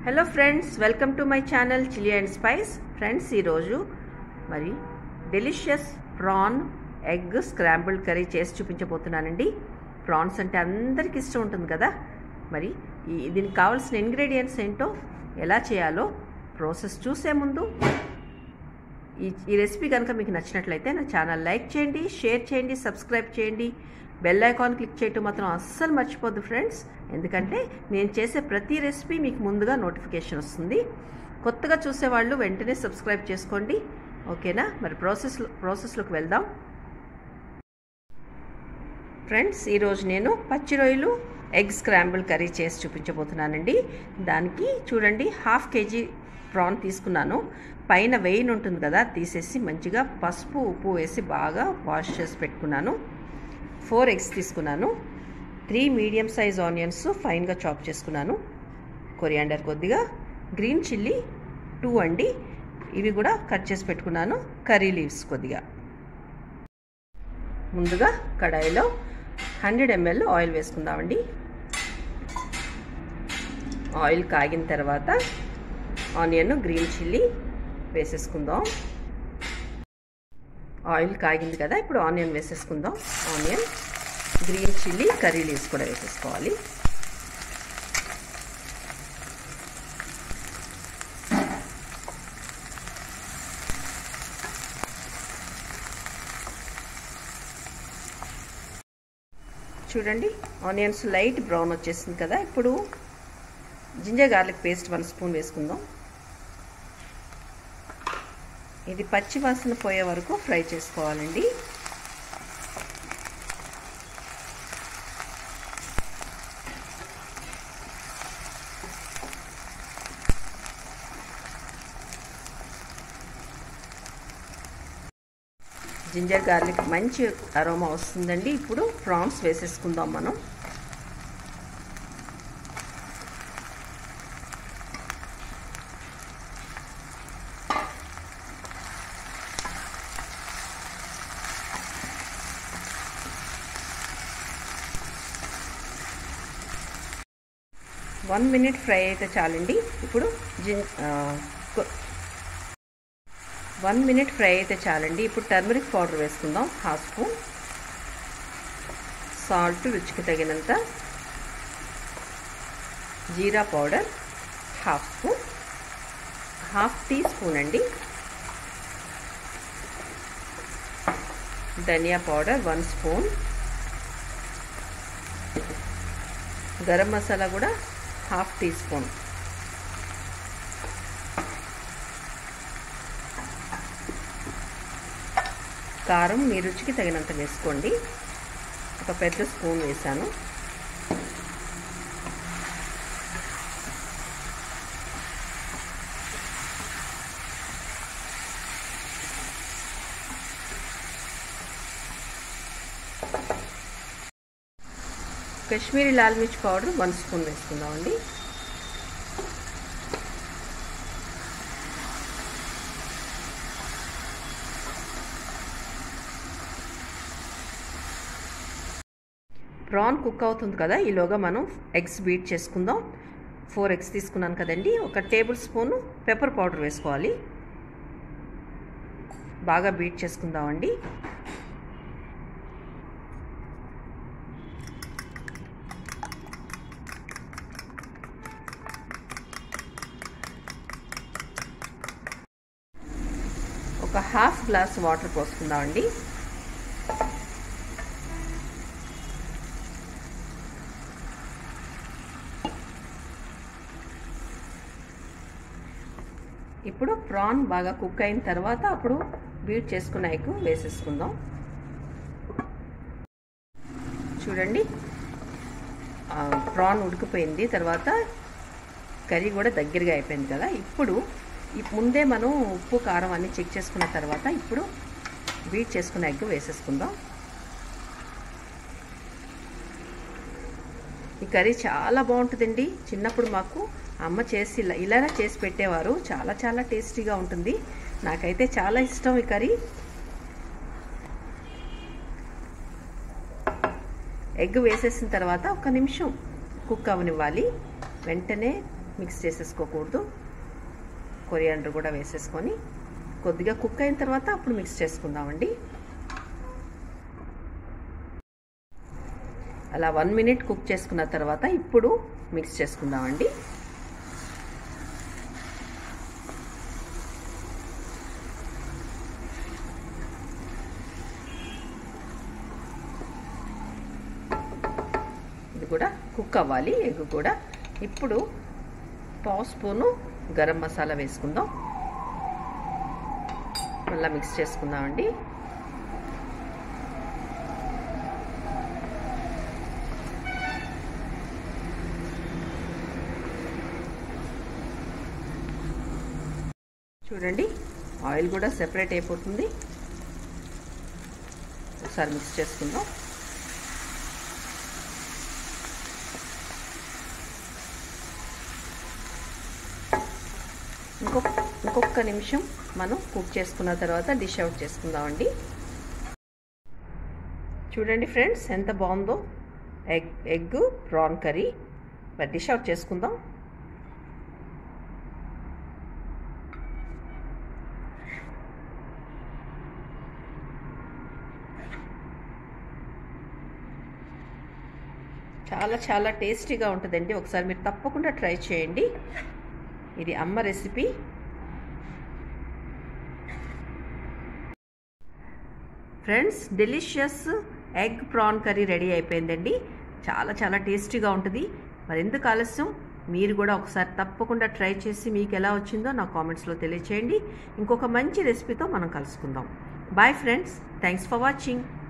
hello friends welcome to my channel chilli and spice friends ఈరోజు మరి delicious prawn egg scrambled curry చేసి చూపించబోతున్నానండి prawns అంటే అందరికి ఇష్టం ఉంటుంది కదా మరి ఈ దీనికి కావాల్సిన ఇంగ్రీడియంట్స్ ఏంటో ఎలా చేయాలో ప్రాసెస్ చూసే ముందు ఈ ఈ రెసిపీ కనుక మీకు నచ్చినట్లయితే నా ఛానల్ లైక్ చేయండి షేర్ చేయండి సబ్స్క్రైబ్ చేయండి బెల్ ఐకాన్ క్లిక్ చేయటం మాత్రం అస్సలు మర్చిపోద్దు ఫ్రెండ్స్ ఎందుకంటే నేను చేసే ప్రతి రెసిపీ మీకు ముందుగా నోటిఫికేషన్ వస్తుంది కొత్తగా చూసేవాళ్ళు వెంటనే సబ్స్క్రైబ్ చేసుకోండి ఓకేనా మరి ప్రాసెస్ ప్రాసెస్లోకి వెళ్దాం ఫ్రెండ్స్ ఈరోజు నేను పచ్చి రొయ్యలు ఎగ్ స్క్రాంబుల్ కర్రీ చేసి చూపించబోతున్నానండి దానికి చూడండి హాఫ్ కేజీ ప్రాన్ తీసుకున్నాను పైన వెయిన్ ఉంటుంది కదా తీసేసి మంచిగా పసుపు ఉప్పు వేసి బాగా వాష్ చేసి పెట్టుకున్నాను ఫోర్ ఎగ్స్ తీసుకున్నాను త్రీ మీడియం సైజ్ ఆనియన్స్ ఫైన్గా చాప్ చేసుకున్నాను కొరియాండర్ కొద్దిగా గ్రీన్ చిల్లీ టూ అండి ఇవి కూడా కట్ చేసి పెట్టుకున్నాను కర్రీ లీవ్స్ కొద్దిగా ముందుగా కడాయిలో హండ్రెడ్ ఎంఎల్ ఆయిల్ వేసుకుందామండి ఆయిల్ కాగిన తర్వాత ఆనియన్ గ్రీన్ చిల్లీ వేసేసుకుందాం ఆయిల్ కాగింది కదా ఇప్పుడు ఆనియన్ వేసేసుకుందాం onion green chilli curry leaves కూడా వేసేసుకోవాలి చూడండి ఆనియన్స్ లైట్ బ్రౌన్ వచ్చేసింది కదా ఇప్పుడు ginger garlic paste one spoon వేసుకుందాం ఇది పచ్చి వాసన పోయే వరకు ఫ్రై చేసుకోవాలండి జింజర్ గార్లిక్ మంచి అరోమా వస్తుందండి ఇప్పుడు ప్రాన్స్ వేసేసుకుందాం మనం వన్ మినిట్ ఫ్రై అయితే చాలండి ఇప్పుడు జిన్ వన్ మినిట్ ఫ్రై అయితే చాలండి ఇప్పుడు టర్మరిక్ పౌడర్ వేసుకుందాం హాఫ్ స్పూన్ సాల్ట్ రుచికి తగినంత jeera powder half spoon half teaspoon అండి dhania powder one spoon garam masala కూడా హాఫ్ టీ స్పూన్ కారం మీ రుచికి తగినంత వేసుకోండి ఒక పెద్ద స్పూన్ వేసాను కాశ్మీరీ లాల్ మిర్చి పౌడర్ వన్ స్పూన్ వేసుకుందామండి ప్రాన్ కుక్ అవుతుంది కదా ఈలోగా మనం ఎగ్స్ బీట్ చేసుకుందాం ఫోర్ ఎగ్స్ తీసుకున్నాను కదండి ఒక టేబుల్ స్పూన్ పెప్పర్ పౌడర్ వేసుకోవాలి బాగా బీట్ చేసుకుందామండి ఒక హాఫ్ గ్లాస్ వాటర్ పోసుకుందామండి ఇప్పుడు ప్రాన్ బాగా కుక్ అయిన తర్వాత అప్పుడు బీట్ చేసుకున్న ఎగ్ వేసేసుకుందాం చూడండి ప్రాన్ ఉడికిపోయింది తర్వాత కర్రీ కూడా దగ్గరగా అయిపోయింది కదా ఇప్పుడు ముందే మనం ఉప్పు కారం అన్నీ చెక్ చేసుకున్న తర్వాత ఇప్పుడు బీట్ చేసుకున్న ఎగ్ వేసేసుకుందాం ఈ కర్రీ చాలా బాగుంటుందండి చిన్నప్పుడు మాకు అమ్మ చేసి ఇలా ఇలానే చేసి పెట్టేవారు చాలా చాలా టేస్టీగా ఉంటుంది నాకైతే చాలా ఇష్టం ఈ కర్రీ ఎగ్ వేసేసిన తర్వాత ఒక నిమిషం కుక్ అవనివ్వాలి వెంటనే మిక్స్ చేసేసుకోకూడదు కొరియాండర్ కూడా వేసేసుకొని కొద్దిగా కుక్ అయిన తర్వాత అప్పుడు మిక్స్ చేసుకుందామండి అలా వన్ మినిట్ కుక్ చేసుకున్న తర్వాత ఇప్పుడు మిక్స్ చేసుకుందామండి ఇది కూడా కుక్ అవ్వాలి ఎగ్ కూడా ఇప్పుడు పావు స్పూను గరం మసాలా వేసుకుందాం మళ్ళీ మిక్స్ చేసుకుందామండి చూడండి ఆయిల్ కూడా సెపరేట్ అయిపోతుంది ఒకసారి మిక్స్ చేసుకుందాం ఇంకొక ఇంకొక నిమిషం మనం కుక్ చేసుకున్న తర్వాత డిష్ అవుట్ చేసుకుందామండి చూడండి ఫ్రెండ్స్ ఎంత బాగుందో ఎగ్ ఎగ్ ప్రాన్ కర్రీ మరి డిష్ అవుట్ చేసుకుందాం చాలా చాలా టేస్టీగా ఉంటుందండి ఒకసారి మీరు తప్పకుండా ట్రై చేయండి ఇది అమ్మ recipe friends delicious egg prawn curry ready అయిపోయిందండి చాలా చాలా టేస్టీగా ఉంటుంది మరి ఎందుకు ఆలస్యం మీరు కూడా ఒకసారి తప్పకుండా ట్రై చేసి మీకు ఎలా వచ్చిందో నా కామెంట్స్లో తెలియచేయండి ఇంకొక మంచి రెసిపీతో మనం కలుసుకుందాం bye friends thanks for watching